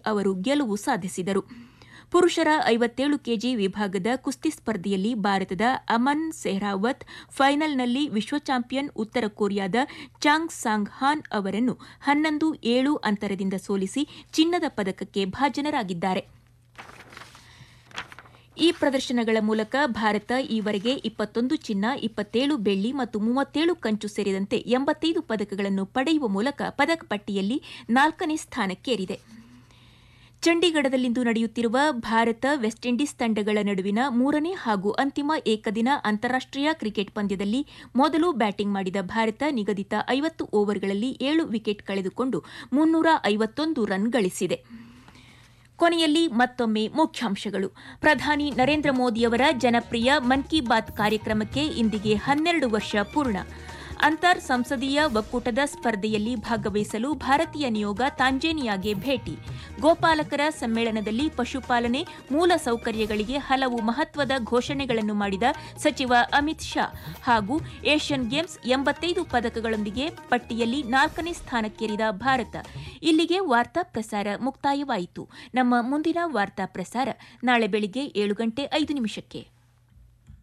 ಅವರು ಗೆಲುವು ಸಾಧಿಸಿದರು ಪುರುಷರ ಐವತ್ತೇಳು ಕೆಜಿ ವಿಭಾಗದ ಕುಸ್ತಿ ಸ್ಪರ್ಧೆಯಲ್ಲಿ ಭಾರತದ ಅಮನ್ ಸೆಹ್ರಾವತ್ ಫೈನಲ್ನಲ್ಲಿ ವಿಶ್ವ ಚಾಂಪಿಯನ್ ಉತ್ತರ ಕೊರಿಯಾದ ಚಾಂಗ್ ಸಾಂಗ್ ಹಾನ್ ಅವರನ್ನು ಹನ್ನೊಂದು ಏಳು ಅಂತರದಿಂದ ಸೋಲಿಸಿ ಚಿನ್ನದ ಪದಕಕ್ಕೆ ಭಾಜನರಾಗಿದ್ದಾರೆ ಈ ಪ್ರದರ್ಶನಗಳ ಮೂಲಕ ಭಾರತ ಈವರೆಗೆ ಇಪ್ಪತ್ತೊಂದು ಚಿನ್ನ ಇಪ್ಪತ್ತೇಳು ಬೆಳ್ಳಿ ಮತ್ತು ಮೂವತ್ತೇಳು ಕಂಚು ಸೇರಿದಂತೆ ಎಂಬತ್ತೈದು ಪದಕಗಳನ್ನು ಪಡೆಯುವ ಮೂಲಕ ಪದಕ ಪಟ್ಟಿಯಲ್ಲಿ ನಾಲ್ಕನೇ ಸ್ಥಾನಕ್ಕೇರಿದೆ ಚಂಡೀಗಢದಲ್ಲಿಂದು ನಡೆಯುತ್ತಿರುವ ಭಾರತ ವೆಸ್ಟ್ ಇಂಡೀಸ್ ತಂಡಗಳ ನಡುವಿನ ಮೂರನೇ ಹಾಗೂ ಅಂತಿಮ ಏಕದಿನ ಅಂತಾರಾಷ್ಟೀಯ ಕ್ರಿಕೆಟ್ ಪಂದ್ಯದಲ್ಲಿ ಮೊದಲು ಬ್ಯಾಟಿಂಗ್ ಮಾಡಿದ ಭಾರತ ನಿಗದಿತ ಐವತ್ತು ಓವರ್ಗಳಲ್ಲಿ ಏಳು ವಿಕೆಟ್ ಕಳೆದುಕೊಂಡು ಮುನ್ನೂರ ಐವತ್ತೊಂದು ರನ್ ಗಳಿಸಿದೆ ಕೊನೆಯಲ್ಲಿ ಮತ್ತೊಮ್ಮೆ ಮುಖ್ಯಾಂಶಗಳು ಪ್ರಧಾನಿ ನರೇಂದ್ರ ಮೋದಿಯವರ ಜನಪ್ರಿಯ ಮನ್ ಕಿ ಬಾತ್ ಕಾರ್ಯಕ್ರಮಕ್ಕೆ ಇಂದಿಗೆ ಹನ್ನೆರಡು ವರ್ಷ ಪೂರ್ಣ ಅಂತರ್ ಸಂಸದೀಯ ಒಕ್ಕೂಟದ ಸ್ಪರ್ಧೆಯಲ್ಲಿ ಭಾಗವಹಿಸಲು ಭಾರತೀಯ ನಿಯೋಗ ತಾಂಜೇನಿಯಾಗೆ ಭೇಟಿ ಗೋಪಾಲಕರ ಸಮ್ಮೇಳನದಲ್ಲಿ ಪಶುಪಾಲನೆ ಮೂಲ ಸೌಕರ್ಯಗಳಿಗೆ ಹಲವು ಮಹತ್ವದ ಘೋಷಣೆಗಳನ್ನು ಮಾಡಿದ ಸಚಿವ ಅಮಿತ್ ಶಾ ಹಾಗೂ ಏಷ್ಯನ್ ಗೇಮ್ಸ್ ಎಂಬತ್ತೈದು ಪದಕಗಳೊಂದಿಗೆ ಪಟ್ಟಿಯಲ್ಲಿ ನಾಲ್ಕನೇ ಸ್ಥಾನಕ್ಕೇರಿದ ಭಾರತ ಇಲ್ಲಿಗೆ ವಾರ್ತಾ ಪ್ರಸಾರ ಮುಕ್ತಾಯವಾಯಿತು ನಮ್ಮ ಮುಂದಿನ ವಾರ್ತಾ ಪ್ರಸಾರ ನಾಳೆ ಬೆಳಿಗ್ಗೆ ಏಳು ಗಂಟೆ ಐದು ನಿಮಿಷಕ್ಕೆ